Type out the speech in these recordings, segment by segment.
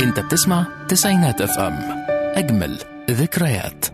انت بتسمع تسعينات اف ام اجمل ذكريات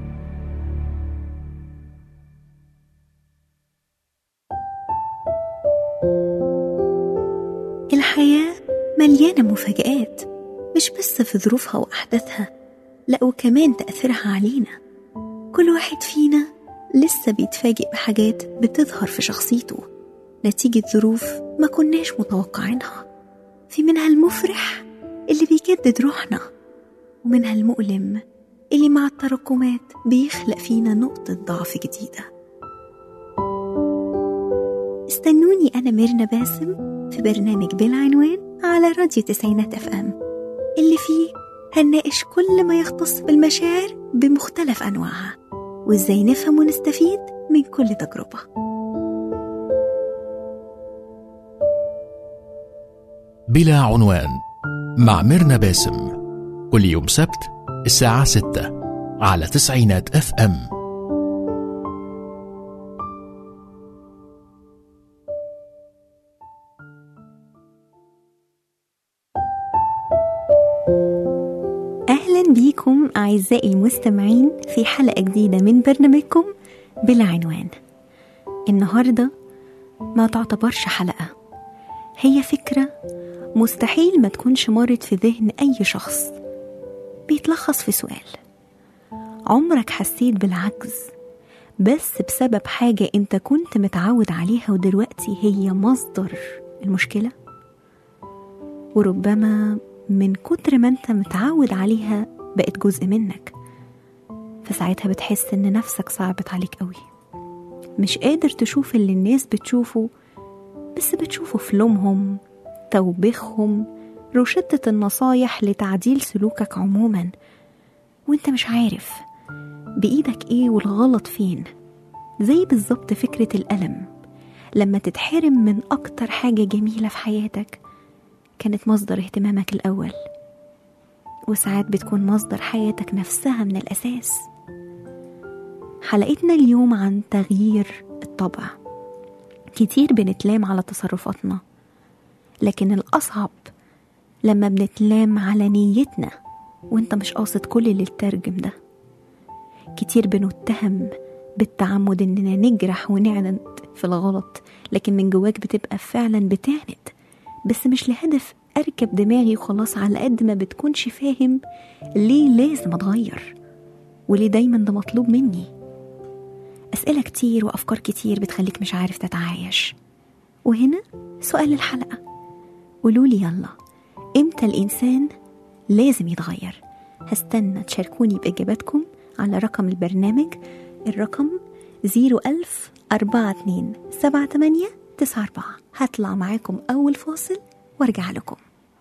الحياة مليانة مفاجآت مش بس في ظروفها وأحداثها لأ وكمان تأثيرها علينا كل واحد فينا لسه بيتفاجئ بحاجات بتظهر في شخصيته نتيجة ظروف ما كناش متوقعينها في منها المفرح اللي بيجدد روحنا ومنها المؤلم اللي مع التراكمات بيخلق فينا نقطة ضعف جديدة استنوني أنا ميرنا باسم في برنامج بالعنوان على راديو تسعينات اف ام اللي فيه هنناقش كل ما يختص بالمشاعر بمختلف أنواعها وإزاي نفهم ونستفيد من كل تجربة بلا عنوان مع ميرنا باسم كل يوم سبت الساعة 6 على تسعينات اف ام أهلا بيكم أعزائي المستمعين في حلقة جديدة من برنامجكم بلا عنوان النهاردة ما تعتبرش حلقة هي فكرة مستحيل ما تكونش مرت في ذهن أي شخص بيتلخص في سؤال عمرك حسيت بالعجز بس بسبب حاجة انت كنت متعود عليها ودلوقتي هي مصدر المشكلة وربما من كتر ما انت متعود عليها بقت جزء منك فساعتها بتحس ان نفسك صعبت عليك قوي مش قادر تشوف اللي الناس بتشوفه بس بتشوفه في لومهم توبيخهم روشتة النصايح لتعديل سلوكك عموما وانت مش عارف بإيدك ايه والغلط فين زي بالظبط فكرة الألم لما تتحرم من أكتر حاجة جميلة في حياتك كانت مصدر اهتمامك الأول وساعات بتكون مصدر حياتك نفسها من الأساس حلقتنا اليوم عن تغيير الطبع كتير بنتلام على تصرفاتنا لكن الأصعب لما بنتلام على نيتنا وانت مش قاصد كل اللي الترجم ده كتير بنتهم بالتعمد اننا نجرح ونعند في الغلط لكن من جواك بتبقى فعلا بتعند بس مش لهدف اركب دماغي وخلاص على قد ما بتكونش فاهم ليه لازم اتغير وليه دايما ده مطلوب مني اسئله كتير وافكار كتير بتخليك مش عارف تتعايش وهنا سؤال الحلقه قولولي يلا امتى الانسان لازم يتغير هستنى تشاركوني باجاباتكم على رقم البرنامج الرقم 01000 42 78 94 هطلع معاكم أول فاصل وارجع لكم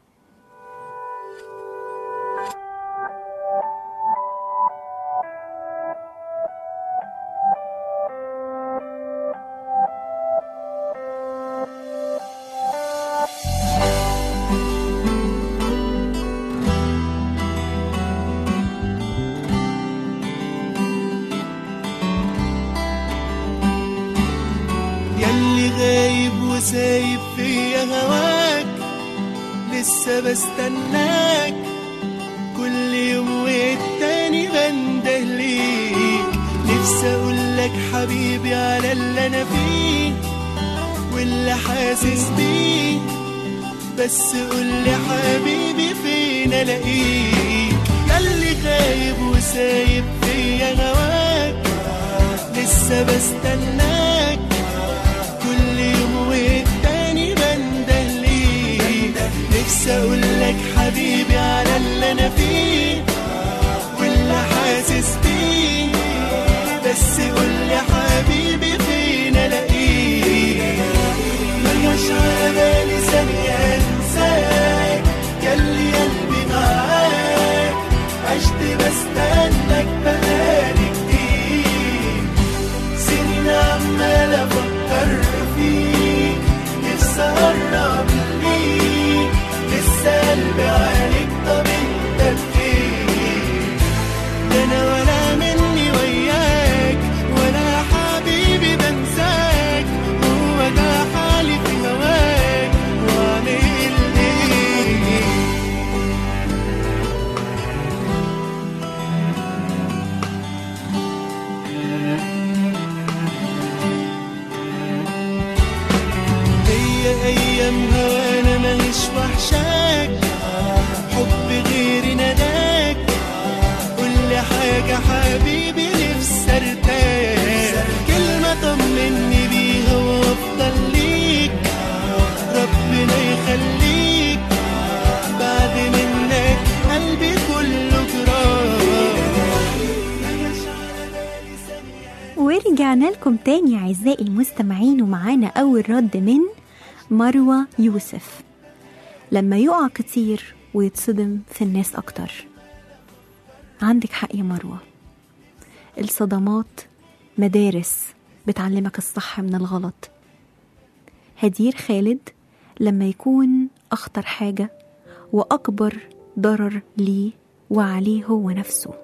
ياللي غايب وسايب فيا هواك لسه بستناك كل يوم والتاني بنده ليك نفسي اقولك حبيبي على اللي انا فيه واللي حاسس بيه بس قولي حبيبي فين الاقيك ياللي غايب وسايب فيا هواك لسه بستناك كل يوم والتاني بنده ليك نفسي اقولك حبيبي على اللي انا فيه واللي حاسس بيه بس قولي حبيبي فين الاقيك مجاش على بالي ثانية انساك ياللي قلبي معاك عشت بستناك بقالي كتير سنين عمال افكر فيك نفسي اقرب ليك لسه قلبي عليك طب انت بخير ده انا ولا مني وياك ولا حبيبي بنساك هو ده حالي في هواك واعمل ايه ورجعنا لكم تاني أعزائي المستمعين ومعانا أول رد من مروة يوسف لما يقع كتير ويتصدم في الناس أكتر عندك حق يا مروة الصدمات مدارس بتعلمك الصح من الغلط هدير خالد لما يكون أخطر حاجة وأكبر ضرر ليه وعليه هو نفسه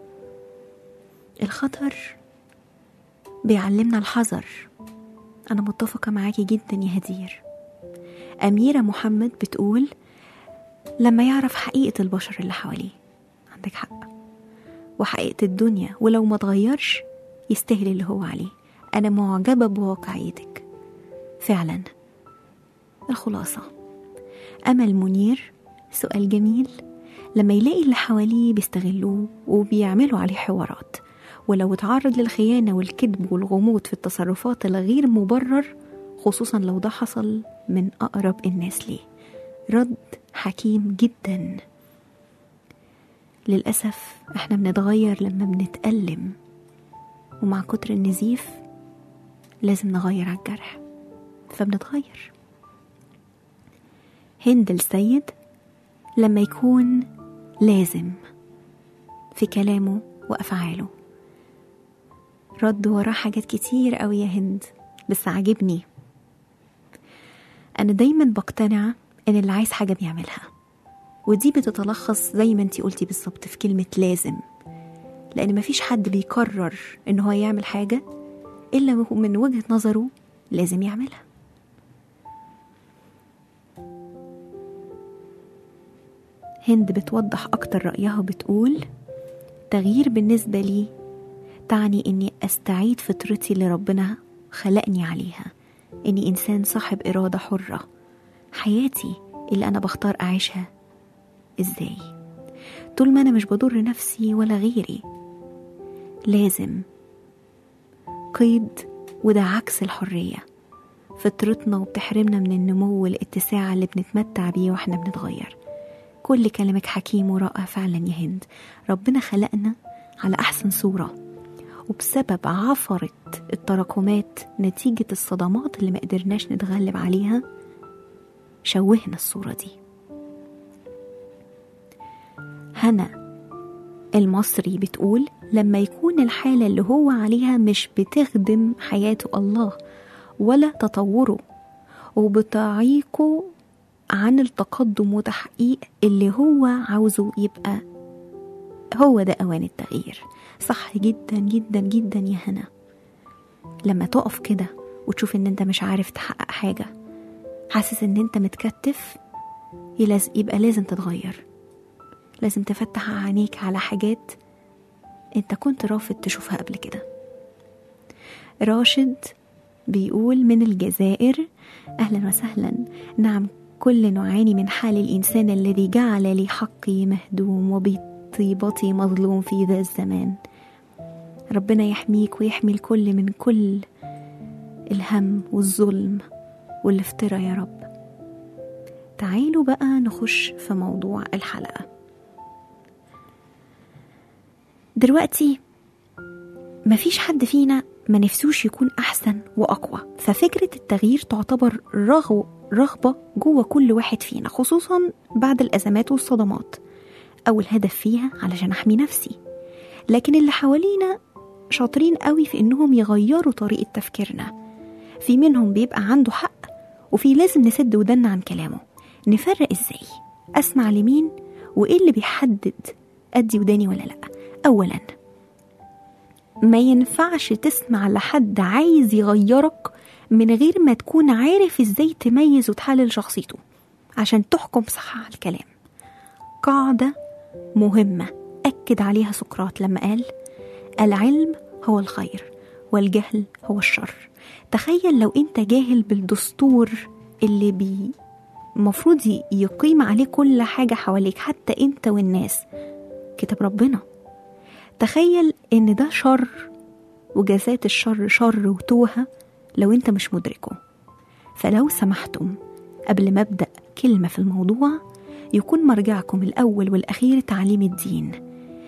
الخطر بيعلمنا الحذر أنا متفقة معاكي جدا يا هدير أميرة محمد بتقول لما يعرف حقيقة البشر اللي حواليه عندك حق وحقيقة الدنيا ولو ما تغيرش يستاهل اللي هو عليه أنا معجبة بواقعيتك فعلا الخلاصة أمل منير سؤال جميل لما يلاقي اللي حواليه بيستغلوه وبيعملوا عليه حوارات ولو اتعرض للخيانة والكذب والغموض في التصرفات الغير مبرر خصوصا لو ده حصل من أقرب الناس ليه رد حكيم جدا للأسف احنا بنتغير لما بنتألم ومع كتر النزيف لازم نغير على الجرح فبنتغير هند السيد لما يكون لازم في كلامه وأفعاله رد وراه حاجات كتير قوي يا هند بس عاجبني أنا دايما بقتنع إن اللي عايز حاجة بيعملها ودي بتتلخص زي ما انتي قلتي بالظبط في كلمة لازم لأن مفيش حد بيقرر إن هو يعمل حاجة إلا من وجهة نظره لازم يعملها هند بتوضح أكتر رأيها بتقول تغيير بالنسبة لي تعني إني أستعيد فطرتي اللي ربنا خلقني عليها إني إنسان صاحب إرادة حرة حياتي اللي أنا بختار أعيشها إزاي طول ما أنا مش بضر نفسي ولا غيري لازم قيد وده عكس الحرية فطرتنا وبتحرمنا من النمو والاتساع اللي بنتمتع بيه واحنا بنتغير كل كلامك حكيم ورائع فعلا يا هند ربنا خلقنا على أحسن صورة وبسبب عفرة التراكمات نتيجة الصدمات اللي ما قدرناش نتغلب عليها شوهنا الصورة دي هنا المصري بتقول لما يكون الحالة اللي هو عليها مش بتخدم حياته الله ولا تطوره وبتعيقه عن التقدم وتحقيق اللي هو عاوزه يبقى هو ده أوان التغيير صح جدا جدا جدا يا هنا لما تقف كده وتشوف ان انت مش عارف تحقق حاجة حاسس ان انت متكتف يبقى لازم تتغير لازم تفتح عينيك على حاجات انت كنت رافض تشوفها قبل كده راشد بيقول من الجزائر اهلا وسهلا نعم كل نعاني من حال الانسان الذي جعل لي حقي مهدوم وبطيبتي مظلوم في ذا الزمان ربنا يحميك ويحمي الكل من كل الهم والظلم والافتراء يا رب تعالوا بقى نخش في موضوع الحلقه دلوقتي مفيش حد فينا ما نفسوش يكون أحسن وأقوى ففكرة التغيير تعتبر رغو رغبة جوه كل واحد فينا خصوصا بعد الأزمات والصدمات أو الهدف فيها علشان أحمي نفسي لكن اللي حوالينا شاطرين قوي في إنهم يغيروا طريقة تفكيرنا في منهم بيبقى عنده حق وفي لازم نسد ودنا عن كلامه نفرق إزاي أسمع لمين وإيه اللي بيحدد أدي وداني ولا لأ أولا ما ينفعش تسمع لحد عايز يغيرك من غير ما تكون عارف ازاي تميز وتحلل شخصيته عشان تحكم صح على الكلام قاعدة مهمة أكد عليها سقراط لما قال العلم هو الخير والجهل هو الشر تخيل لو انت جاهل بالدستور اللي بي المفروض يقيم عليه كل حاجة حواليك حتى انت والناس كتاب ربنا تخيل ان ده شر وجزات الشر شر وتوهة لو انت مش مدركه فلو سمحتم قبل ما ابدا كلمه في الموضوع يكون مرجعكم الاول والاخير تعليم الدين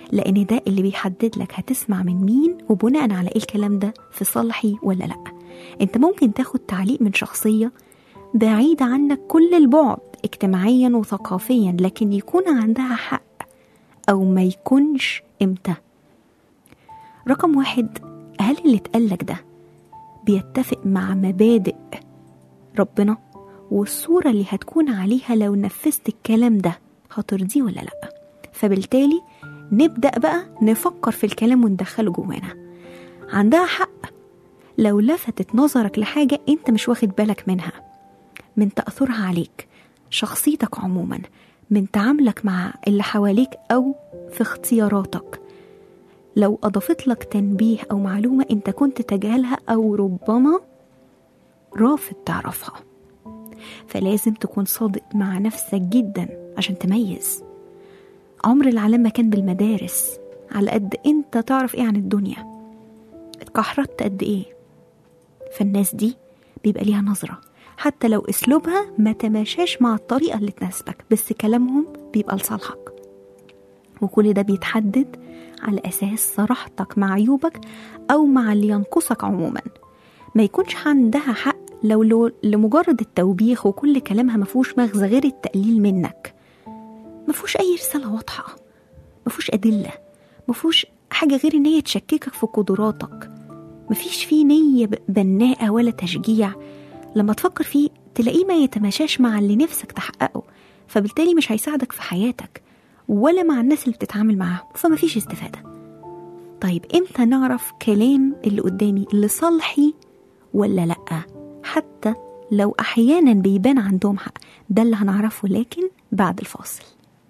لأن ده اللي بيحدد لك هتسمع من مين وبناء على إيه الكلام ده في صالحي ولا لأ أنت ممكن تاخد تعليق من شخصية بعيدة عنك كل البعد اجتماعيا وثقافيا لكن يكون عندها حق أو ما يكونش إمتى رقم واحد هل اللي اتقالك ده بيتفق مع مبادئ ربنا والصورة اللي هتكون عليها لو نفذت الكلام ده هترضيه ولا لأ فبالتالي نبدأ بقى نفكر في الكلام وندخله جوانا عندها حق لو لفتت نظرك لحاجة انت مش واخد بالك منها من تأثرها عليك شخصيتك عموما من تعاملك مع اللي حواليك أو في اختياراتك لو أضافت لك تنبيه أو معلومة أنت كنت تجهلها أو ربما رافض تعرفها فلازم تكون صادق مع نفسك جدا عشان تميز عمر العالم ما كان بالمدارس على قد انت تعرف ايه عن الدنيا اتكحرت قد ايه فالناس دي بيبقى ليها نظرة حتى لو اسلوبها ما تماشاش مع الطريقة اللي تناسبك بس كلامهم بيبقى لصالحك وكل ده بيتحدد على أساس صراحتك مع عيوبك أو مع اللي ينقصك عموما ما يكونش عندها حق لو لو لمجرد التوبيخ وكل كلامها مفهوش مغزى غير التقليل منك مفهوش أي رسالة واضحة مفهوش أدلة مفهوش حاجة غير إن هي تشككك في قدراتك مفيش فيه نية ب- بناءة ولا تشجيع لما تفكر فيه تلاقيه ما يتماشاش مع اللي نفسك تحققه فبالتالي مش هيساعدك في حياتك ولا مع الناس اللي بتتعامل معاهم فمفيش استفادة طيب امتى نعرف كلام اللي قدامي لصالحي ولا لأ حتى لو أحيانا بيبان عندهم حق ده اللي هنعرفه لكن بعد الفاصل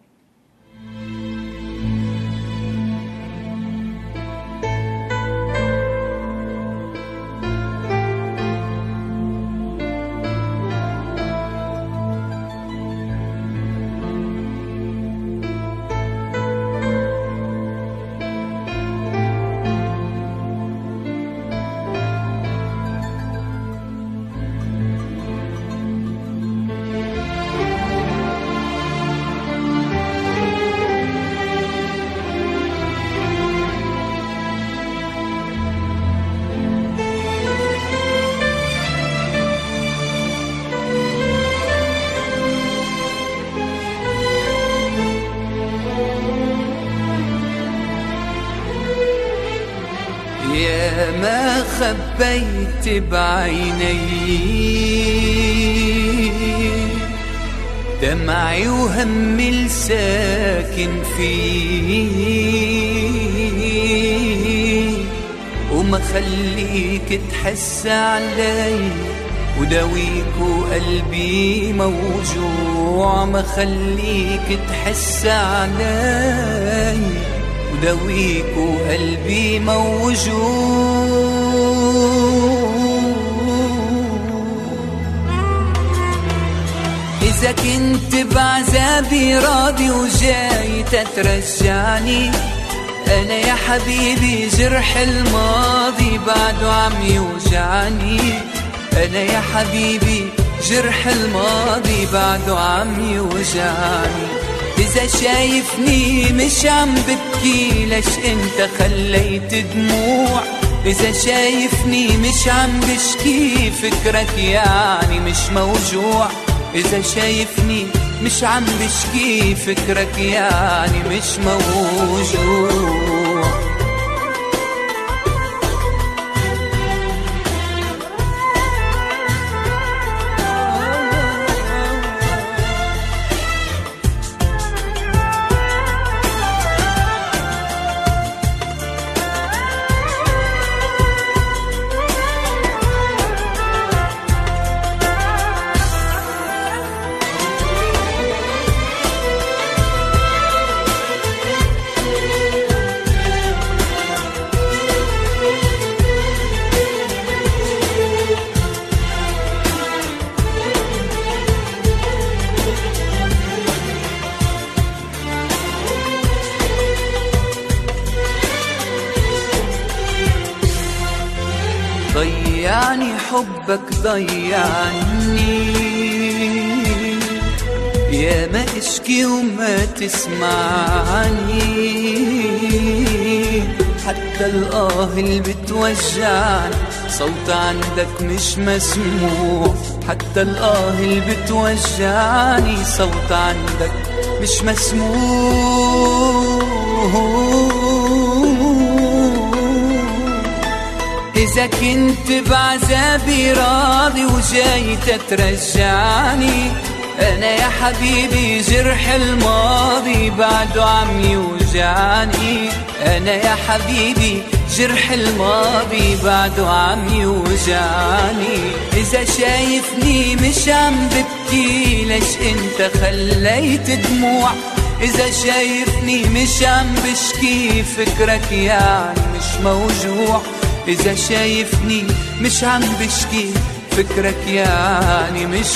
يا ما خبيت بعيني دمعي وهمي الساكن فيه وما خليك تحس علي وداويك وقلبي موجوع ما خليك تحس علي وداويك وقلبي موجوع إذا كنت بعذابي راضي وجاي تترجعني أنا يا حبيبي جرح الماضي بعده عم يوجعني أنا يا حبيبي جرح الماضي بعده عم يوجعني إذا شايفني مش عم ببكي ليش أنت خليت دموع إذا شايفني مش عم بشكي فكرك يعني مش موجوع إذا شايفني مش عم بشكي فكرك يعني مش موجوع ضيعني حبك ضيعني يا يا ما اشكي وما تسمعني حتى الآه اللي بتوجعني صوت عندك مش مسموع حتى الآه اللي بتوجعني صوت عندك مش مسموع إذا كنت بعذابي راضي وجاي تترجعني أنا يا حبيبي جرح الماضي بعده عم يوجعني أنا يا حبيبي جرح الماضي بعده عم يوجعني إذا شايفني مش عم ببكي ليش أنت خليت دموع إذا شايفني مش عم بشكي فكرك يعني مش موجوع إذا شايفني مش عم بشكي فكرك يعني مش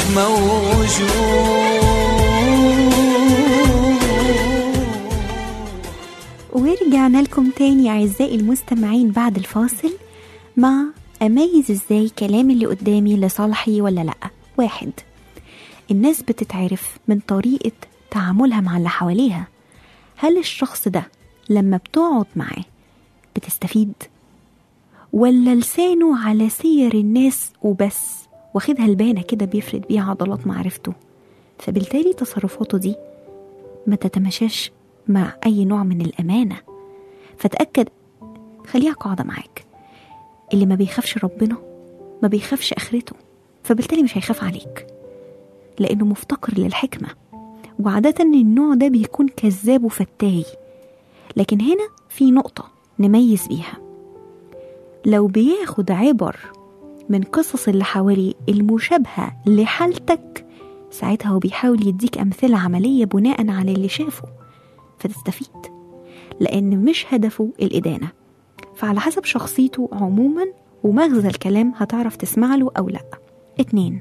موجوع ورجعنا لكم تاني أعزائي المستمعين بعد الفاصل مع أميز إزاي كلام اللي قدامي لصالحي ولا لأ واحد الناس بتتعرف من طريقة تعاملها مع اللي حواليها هل الشخص ده لما بتقعد معاه بتستفيد ولا لسانه على سير الناس وبس واخدها البانة كده بيفرد بيها عضلات معرفته فبالتالي تصرفاته دي ما تتماشاش مع أي نوع من الأمانة فتأكد خليها قاعدة معاك اللي ما بيخافش ربنا ما بيخافش آخرته فبالتالي مش هيخاف عليك لأنه مفتقر للحكمة وعادة النوع ده بيكون كذاب وفتاي لكن هنا في نقطة نميز بيها لو بياخد عبر من قصص اللي حواليه المشابهة لحالتك ساعتها هو بيحاول يديك أمثلة عملية بناء على اللي شافه فتستفيد لأن مش هدفه الإدانة فعلى حسب شخصيته عموما ومغزى الكلام هتعرف تسمع له أو لأ اتنين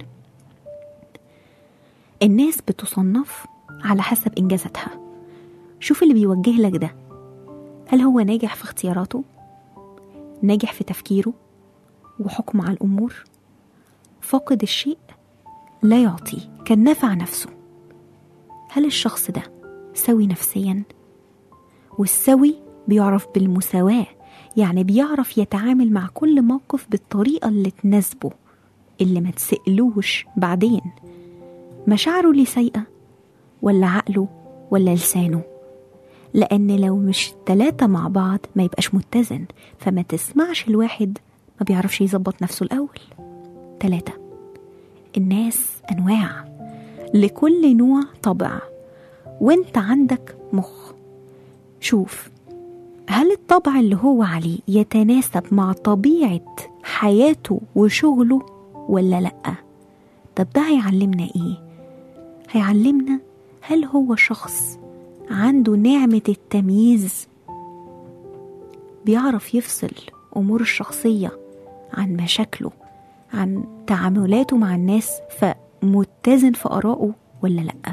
الناس بتصنف على حسب إنجازاتها شوف اللي بيوجه لك ده هل هو ناجح في اختياراته ناجح في تفكيره وحكمه على الأمور فاقد الشيء لا يعطي كان نفع نفسه هل الشخص ده سوي نفسيا والسوي بيعرف بالمساواة يعني بيعرف يتعامل مع كل موقف بالطريقة اللي تناسبه اللي ما تسألوش بعدين مشاعره اللي سيئة ولا عقله ولا لسانه لأن لو مش تلاتة مع بعض ما يبقاش متزن فما تسمعش الواحد ما بيعرفش يظبط نفسه الأول تلاتة الناس أنواع لكل نوع طبع وانت عندك مخ شوف هل الطبع اللي هو عليه يتناسب مع طبيعة حياته وشغله ولا لأ طب ده هيعلمنا ايه هيعلمنا هل هو شخص عنده نعمة التمييز بيعرف يفصل أمور الشخصية عن مشاكله عن تعاملاته مع الناس فمتزن في آرائه ولا لأ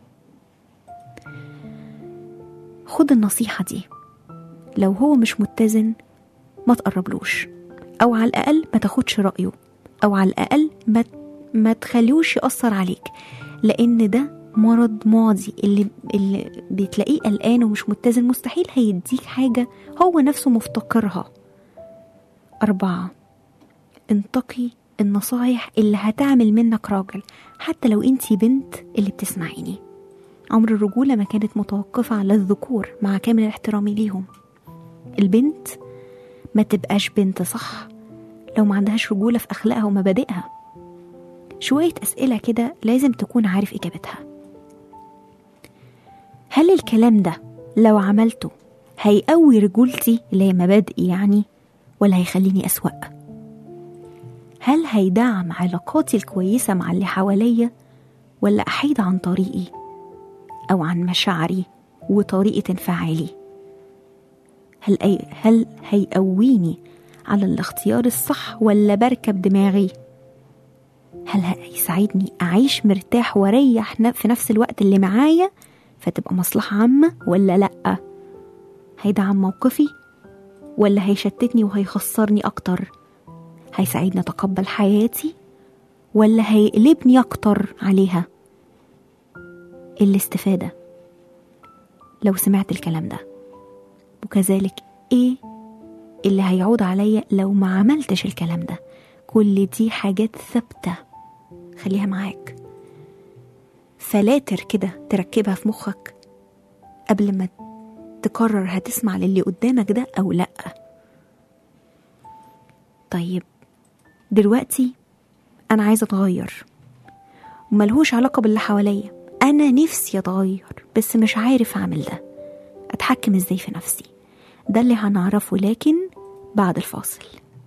خد النصيحة دي لو هو مش متزن ما تقربلوش أو على الأقل ما تاخدش رأيه أو على الأقل ما ما تخليوش يأثر عليك لأن ده مرض معدي اللي اللي بتلاقيه قلقان ومش متزن مستحيل هيديك حاجة هو نفسه مفتقرها أربعة انتقي النصايح اللي هتعمل منك راجل حتى لو انتي بنت اللي بتسمعيني عمر الرجولة ما كانت متوقفة على الذكور مع كامل احترامي ليهم البنت ما تبقاش بنت صح لو ما عندهاش رجولة في أخلاقها ومبادئها شوية أسئلة كده لازم تكون عارف إجابتها هل الكلام ده لو عملته هيقوي رجولتي اللي هي مبادئي يعني ولا هيخليني أسوأ هل هيدعم علاقاتي الكويسة مع اللي حواليا ولا أحيد عن طريقي أو عن مشاعري وطريقة انفعالي هل, أي هل هيقويني على الاختيار الصح ولا بركب دماغي هل هيساعدني أعيش مرتاح وأريح في نفس الوقت اللي معايا فتبقى مصلحة عامة ولا لأ هيدعم موقفي ولا هيشتتني وهيخسرني أكتر هيساعدني أتقبل حياتي ولا هيقلبني أكتر عليها الاستفادة لو سمعت الكلام ده وكذلك ايه اللي هيعود عليا لو ما عملتش الكلام ده كل دي حاجات ثابتة خليها معاك فلاتر كده تركبها في مخك قبل ما تقرر هتسمع للي قدامك ده أو لأ طيب دلوقتي أنا عايزة أتغير وملهوش علاقة باللي حواليا أنا نفسي أتغير بس مش عارف أعمل ده أتحكم إزاي في نفسي ده اللي هنعرفه لكن بعد الفاصل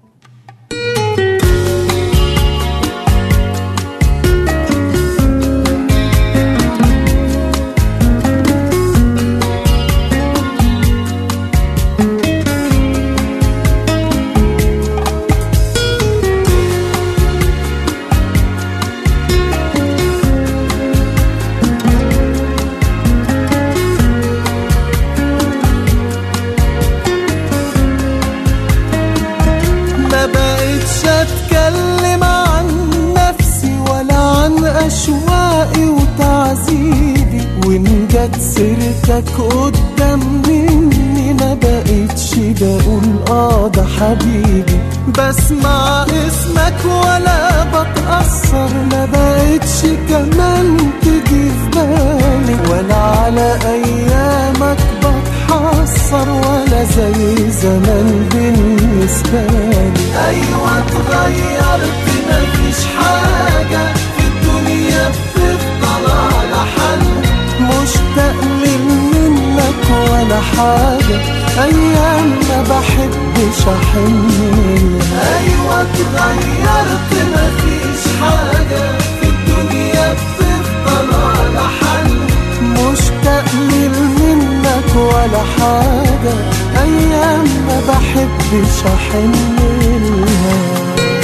ما بقتش اتكلم عن نفسي ولا عن اشواقي وتعذيبي وان جت سيرتك قدام مني ما بقتش بقول اه ده حبيبي بسمع اسمك ولا بتأثر ما بقتش كمان تيجي في بالي ولا على ايامك بتحسر ولا زي زمان بالنسبة لي أيوة اتغيرت مفيش حاجة في الدنيا بتفضل على حل مشتاق من منك ولا حاجة أيام ما بحبش أحن لها. أيوة اتغيرت مفيش حاجة في الدنيا بتفضل على حل مشتاق من منك ولا حاجة أيام ما بحبش أحن لها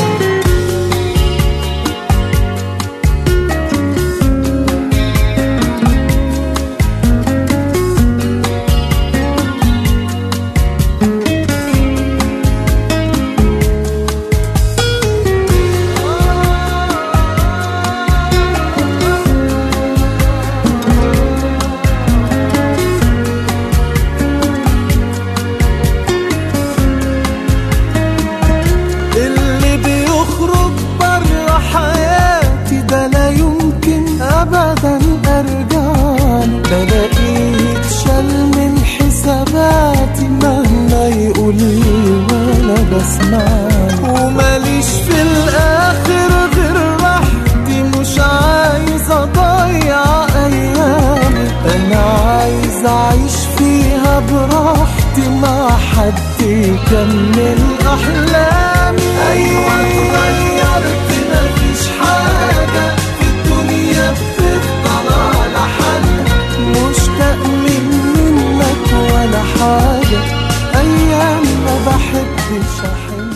اللي بيخرج بره حياتي ده لا يمكن ابدا ارجع له بلاقيه اتشال من حساباتي مهما يقول لي ولا بسمع وماليش في الاخر غير راحتي مش عايز اضيع ايامي انا عايز اعيش فيها براحتي مع حد يكمل احلامي ايوه اتغيرت مفيش حاجه في الدنيا بتفضل على حل مشتاق من منك ولا حاجه ايام ما بحبش احن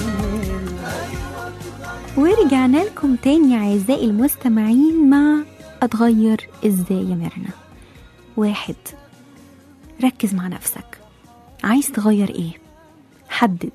ورجعنا لكم تاني أعزائي المستمعين مع أتغير إزاي يا ميرنا واحد ركز مع نفسك عايز تغير إيه حدد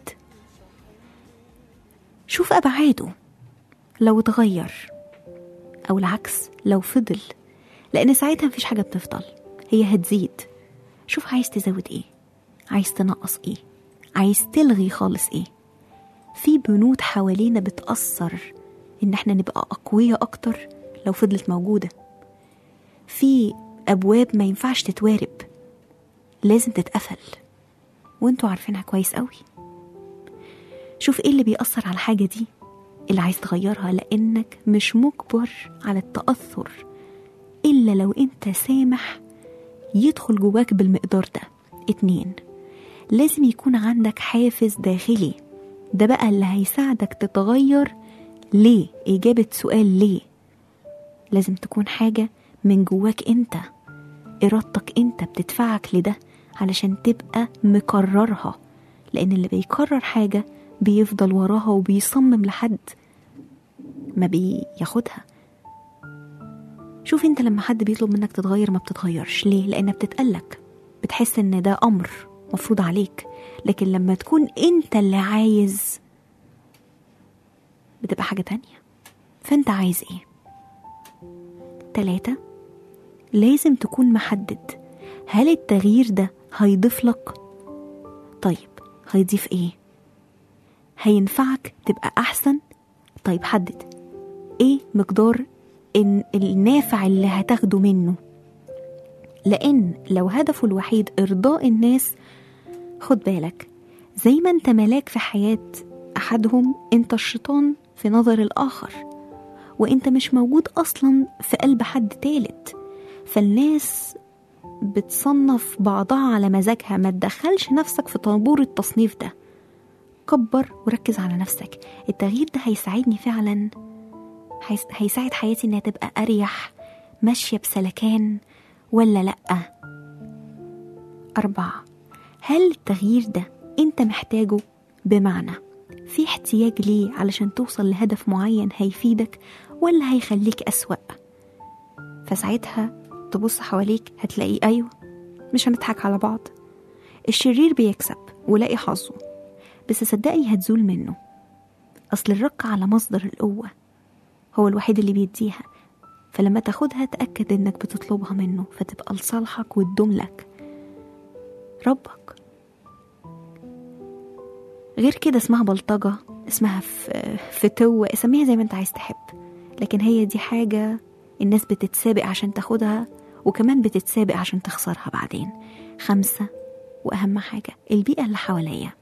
شوف أبعاده لو اتغير أو العكس لو فضل لأن ساعتها مفيش حاجة بتفضل هي هتزيد شوف عايز تزود إيه عايز تنقص إيه عايز تلغي خالص إيه في بنود حوالينا بتأثر إن احنا نبقى أقوياء أكتر لو فضلت موجودة في أبواب ما ينفعش تتوارب لازم تتقفل وانتوا عارفينها كويس قوي شوف ايه اللي بيأثر على الحاجة دي اللي عايز تغيرها لأنك مش مجبر على التأثر إلا لو انت سامح يدخل جواك بالمقدار ده اتنين لازم يكون عندك حافز داخلي ده بقى اللي هيساعدك تتغير ليه إجابة سؤال ليه لازم تكون حاجة من جواك انت إرادتك انت بتدفعك لده علشان تبقى مكررها لأن اللي بيكرر حاجة بيفضل وراها وبيصمم لحد ما بياخدها شوف انت لما حد بيطلب منك تتغير ما بتتغيرش ليه لأنها بتتقلك بتحس ان ده أمر مفروض عليك لكن لما تكون انت اللي عايز بتبقى حاجة تانية فانت عايز ايه تلاتة لازم تكون محدد هل التغيير ده هيضيف لك طيب هيضيف ايه هينفعك تبقى احسن طيب حدد ايه مقدار إن النافع اللي هتاخده منه لان لو هدفه الوحيد ارضاء الناس خد بالك زي ما انت ملاك في حياة احدهم انت الشيطان في نظر الاخر وانت مش موجود اصلا في قلب حد تالت فالناس بتصنف بعضها على مزاجها ما تدخلش نفسك في طابور التصنيف ده كبر وركز على نفسك التغيير ده هيساعدني فعلا هيس- هيساعد حياتي انها تبقى اريح ماشيه بسلكان ولا لا أربعة هل التغيير ده أنت محتاجه بمعنى في احتياج ليه علشان توصل لهدف معين هيفيدك ولا هيخليك أسوأ فساعتها تبص حواليك هتلاقي أيوة مش هنضحك على بعض الشرير بيكسب ولاقي حظه بس صدقني هتزول منه أصل الرق على مصدر القوة هو الوحيد اللي بيديها فلما تاخدها تأكد إنك بتطلبها منه فتبقى لصالحك وتدوم لك ربك غير كده اسمها بلطجة اسمها ف- فتوة اسميها زي ما انت عايز تحب لكن هي دي حاجة الناس بتتسابق عشان تاخدها وكمان بتتسابق عشان تخسرها بعدين خمسة وأهم حاجة البيئة اللي حواليا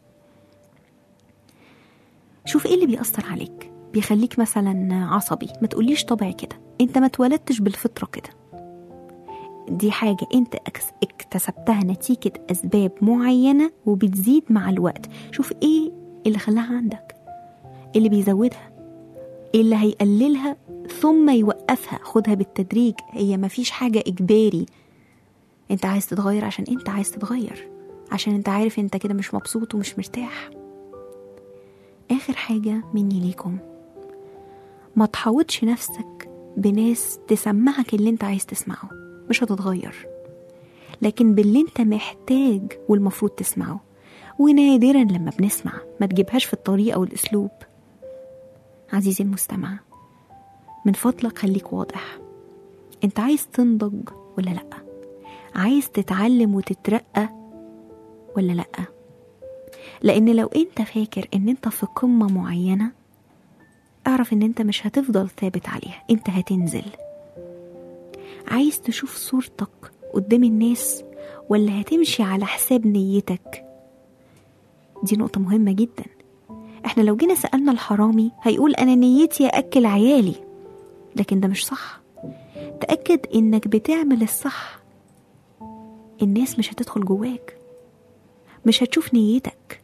شوف ايه اللي بيأثر عليك بيخليك مثلا عصبي ما تقوليش طبعي كده انت ما اتولدتش بالفطرة كده دي حاجة انت اكس- اكتسبتها نتيجة اسباب معينة وبتزيد مع الوقت شوف ايه اللي خلاها عندك إيه اللي بيزودها إيه اللي هيقللها ثم يوقفها خدها بالتدريج هي مفيش حاجة اجباري انت عايز تتغير عشان انت عايز تتغير عشان انت عارف انت كده مش مبسوط ومش مرتاح اخر حاجة مني ليكم ما تحوطش نفسك بناس تسمعك اللي انت عايز تسمعه مش هتتغير لكن باللي انت محتاج والمفروض تسمعه ونادرا لما بنسمع ما تجيبهاش في الطريقة والأسلوب عزيزي المستمع من فضلك خليك واضح انت عايز تنضج ولا لأ عايز تتعلم وتترقى ولا لأ لأن لو انت فاكر ان انت في قمة معينة اعرف ان انت مش هتفضل ثابت عليها انت هتنزل عايز تشوف صورتك قدام الناس ولا هتمشي على حساب نيتك دي نقطة مهمة جدا احنا لو جينا سألنا الحرامي هيقول انا نيتي اكل عيالي لكن ده مش صح تأكد انك بتعمل الصح الناس مش هتدخل جواك مش هتشوف نيتك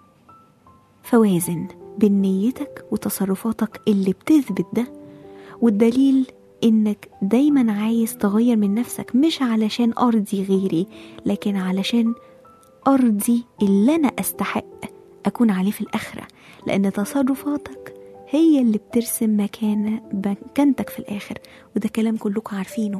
فوازن بين نيتك وتصرفاتك اللي بتثبت ده والدليل انك دايما عايز تغير من نفسك مش علشان ارضي غيري لكن علشان ارضي اللي انا استحق اكون عليه في الاخره لان تصرفاتك هي اللي بترسم مكان مكانتك في الاخر وده كلام كلكم عارفينه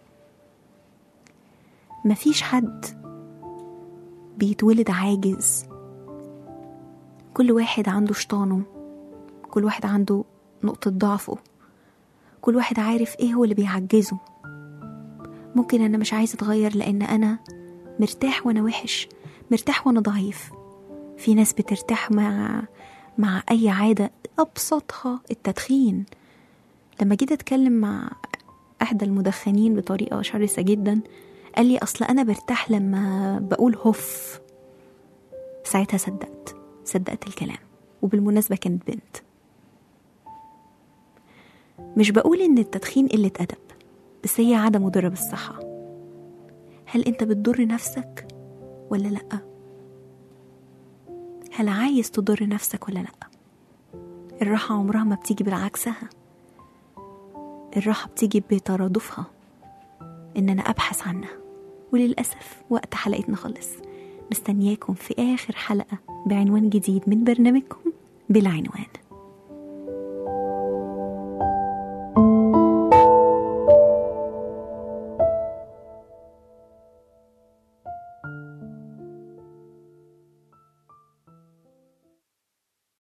مفيش حد بيتولد عاجز كل واحد عنده شيطانه كل واحد عنده نقطة ضعفه كل واحد عارف ايه هو اللي بيعجزه ممكن انا مش عايز اتغير لان انا مرتاح وانا وحش مرتاح وانا ضعيف في ناس بترتاح مع مع اي عادة ابسطها التدخين لما جيت اتكلم مع احدى المدخنين بطريقة شرسة جدا قال لي اصل انا برتاح لما بقول هف ساعتها صدقت صدقت الكلام وبالمناسبة كانت بنت مش بقول ان التدخين قلة ادب بس هي عادة مضرة بالصحة هل انت بتضر نفسك ولا لأ هل عايز تضر نفسك ولا لأ الراحة عمرها ما بتيجي بالعكسها الراحة بتيجي بترادفها ان انا ابحث عنها وللأسف وقت حلقتنا خلص مستنياكم في آخر حلقة بعنوان جديد من برنامجكم بالعنوان